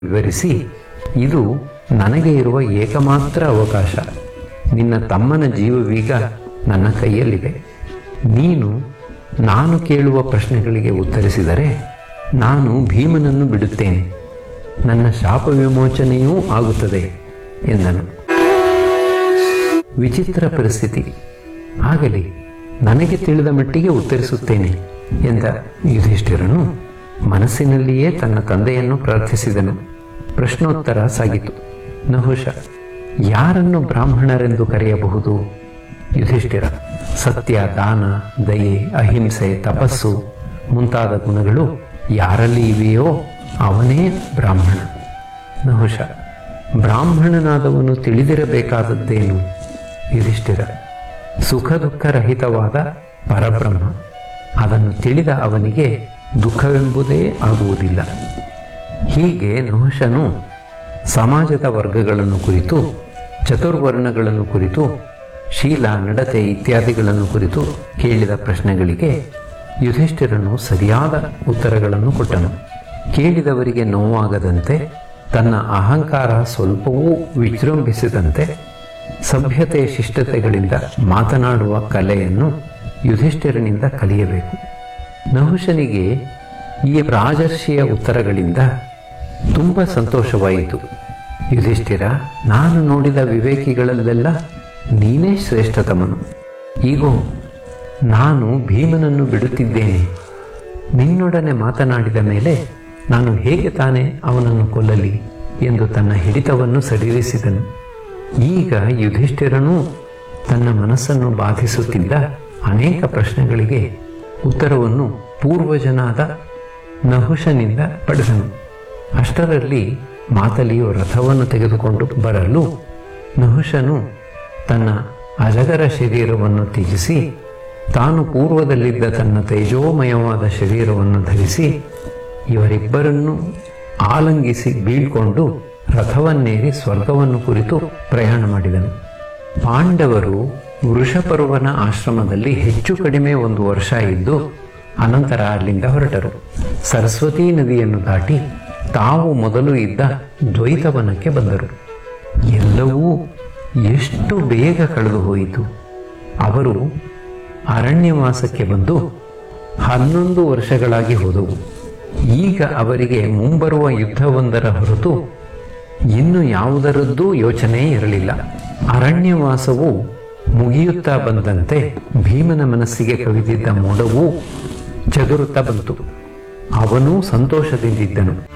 ವಿವರಿಸಿ ಇದು ನನಗೆ ಇರುವ ಏಕಮಾತ್ರ ಅವಕಾಶ ನಿನ್ನ ತಮ್ಮನ ಜೀವವೀಗ ನನ್ನ ಕೈಯಲ್ಲಿದೆ ನೀನು ನಾನು ಕೇಳುವ ಪ್ರಶ್ನೆಗಳಿಗೆ ಉತ್ತರಿಸಿದರೆ ನಾನು ಭೀಮನನ್ನು ಬಿಡುತ್ತೇನೆ ನನ್ನ ಶಾಪ ವಿಮೋಚನೆಯೂ ಆಗುತ್ತದೆ ಎಂದನು ವಿಚಿತ್ರ ಪರಿಸ್ಥಿತಿ ಆಗಲಿ ನನಗೆ ತಿಳಿದ ಮಟ್ಟಿಗೆ ಉತ್ತರಿಸುತ್ತೇನೆ ಎಂದ ಯುಧಿಷ್ಠಿರನು ಮನಸ್ಸಿನಲ್ಲಿಯೇ ತನ್ನ ತಂದೆಯನ್ನು ಪ್ರಾರ್ಥಿಸಿದನು ಪ್ರಶ್ನೋತ್ತರ ಸಾಗಿತು ನಹುಷ ಯಾರನ್ನು ಬ್ರಾಹ್ಮಣರೆಂದು ಕರೆಯಬಹುದು ಯುಧಿಷ್ಠಿರ ಸತ್ಯ ದಾನ ದಯೆ ಅಹಿಂಸೆ ತಪಸ್ಸು ಮುಂತಾದ ಗುಣಗಳು ಯಾರಲ್ಲಿ ಇವೆಯೋ ಅವನೇ ಬ್ರಾಹ್ಮಣ ನಹುಷ ಬ್ರಾಹ್ಮಣನಾದವನು ತಿಳಿದಿರಬೇಕಾದದ್ದೇನು ಯುಧಿಷ್ಠಿರ ಸುಖ ದುಃಖರಹಿತವಾದ ಪರಬ್ರಹ್ಮ ಅದನ್ನು ತಿಳಿದ ಅವನಿಗೆ ದುಃಖವೆಂಬುದೇ ಆಗುವುದಿಲ್ಲ ಹೀಗೆ ನಹುಷನು ಸಮಾಜದ ವರ್ಗಗಳನ್ನು ಕುರಿತು ಚತುರ್ವರ್ಣಗಳನ್ನು ಕುರಿತು ಶೀಲ ನಡತೆ ಇತ್ಯಾದಿಗಳನ್ನು ಕುರಿತು ಕೇಳಿದ ಪ್ರಶ್ನೆಗಳಿಗೆ ಯುಧಿಷ್ಠಿರನು ಸರಿಯಾದ ಉತ್ತರಗಳನ್ನು ಕೊಟ್ಟನು ಕೇಳಿದವರಿಗೆ ನೋವಾಗದಂತೆ ತನ್ನ ಅಹಂಕಾರ ಸ್ವಲ್ಪವೂ ವಿಜೃಂಭಿಸಿದಂತೆ ಸಭ್ಯತೆ ಶಿಷ್ಟತೆಗಳಿಂದ ಮಾತನಾಡುವ ಕಲೆಯನ್ನು ಯುಧಿಷ್ಠಿರನಿಂದ ಕಲಿಯಬೇಕು ನಹುಷನಿಗೆ ಈ ರಾಜರ್ಷಿಯ ಉತ್ತರಗಳಿಂದ ತುಂಬ ಸಂತೋಷವಾಯಿತು ಯುಧಿಷ್ಠಿರ ನಾನು ನೋಡಿದ ವಿವೇಕಿಗಳಲ್ಲೆಲ್ಲ ನೀನೇ ಶ್ರೇಷ್ಠತಮನು ಈಗೋ ನಾನು ಭೀಮನನ್ನು ಬಿಡುತ್ತಿದ್ದೇನೆ ನಿನ್ನೊಡನೆ ಮಾತನಾಡಿದ ಮೇಲೆ ನಾನು ಹೇಗೆ ತಾನೇ ಅವನನ್ನು ಕೊಲ್ಲಲಿ ಎಂದು ತನ್ನ ಹಿಡಿತವನ್ನು ಸಡಿಲಿಸಿದನು ಈಗ ಯುಧಿಷ್ಠಿರನೂ ತನ್ನ ಮನಸ್ಸನ್ನು ಬಾಧಿಸುತ್ತಿದ್ದ ಅನೇಕ ಪ್ರಶ್ನೆಗಳಿಗೆ ಉತ್ತರವನ್ನು ಪೂರ್ವಜನಾದ ನಹುಷನಿಂದ ಪಡೆದನು ಅಷ್ಟರಲ್ಲಿ ಮಾತಲಿಯು ರಥವನ್ನು ತೆಗೆದುಕೊಂಡು ಬರಲು ನಹುಷನು ತನ್ನ ಅಜಗರ ಶರೀರವನ್ನು ತ್ಯಜಿಸಿ ತಾನು ಪೂರ್ವದಲ್ಲಿದ್ದ ತನ್ನ ತೇಜೋಮಯವಾದ ಶರೀರವನ್ನು ಧರಿಸಿ ಇವರಿಬ್ಬರನ್ನು ಆಲಂಗಿಸಿ ಬೀಳ್ಕೊಂಡು ರಥವನ್ನೇರಿ ಸ್ವರ್ಗವನ್ನು ಕುರಿತು ಪ್ರಯಾಣ ಮಾಡಿದನು ಪಾಂಡವರು ವೃಷಪರ್ವನ ಆಶ್ರಮದಲ್ಲಿ ಹೆಚ್ಚು ಕಡಿಮೆ ಒಂದು ವರ್ಷ ಇದ್ದು ಅನಂತರ ಅಲ್ಲಿಂದ ಹೊರಟರು ಸರಸ್ವತೀ ನದಿಯನ್ನು ದಾಟಿ ತಾವು ಮೊದಲು ಇದ್ದ ದ್ವೈತವನಕ್ಕೆ ಬಂದರು ಎಲ್ಲವೂ ಎಷ್ಟು ಬೇಗ ಕಳೆದು ಹೋಯಿತು ಅವರು ಅರಣ್ಯವಾಸಕ್ಕೆ ಬಂದು ಹನ್ನೊಂದು ವರ್ಷಗಳಾಗಿ ಹೋದವು ಈಗ ಅವರಿಗೆ ಮುಂಬರುವ ಯುದ್ಧವೊಂದರ ಹೊರತು ಇನ್ನು ಯಾವುದರದ್ದೂ ಯೋಚನೆ ಇರಲಿಲ್ಲ ಅರಣ್ಯವಾಸವು ಮುಗಿಯುತ್ತಾ ಬಂದಂತೆ ಭೀಮನ ಮನಸ್ಸಿಗೆ ಕವಿದಿದ್ದ ಮೋಡವೂ ಚದುರುತ್ತಾ ಬಂತು ಅವನೂ ಸಂತೋಷದಿಂದಿದ್ದನು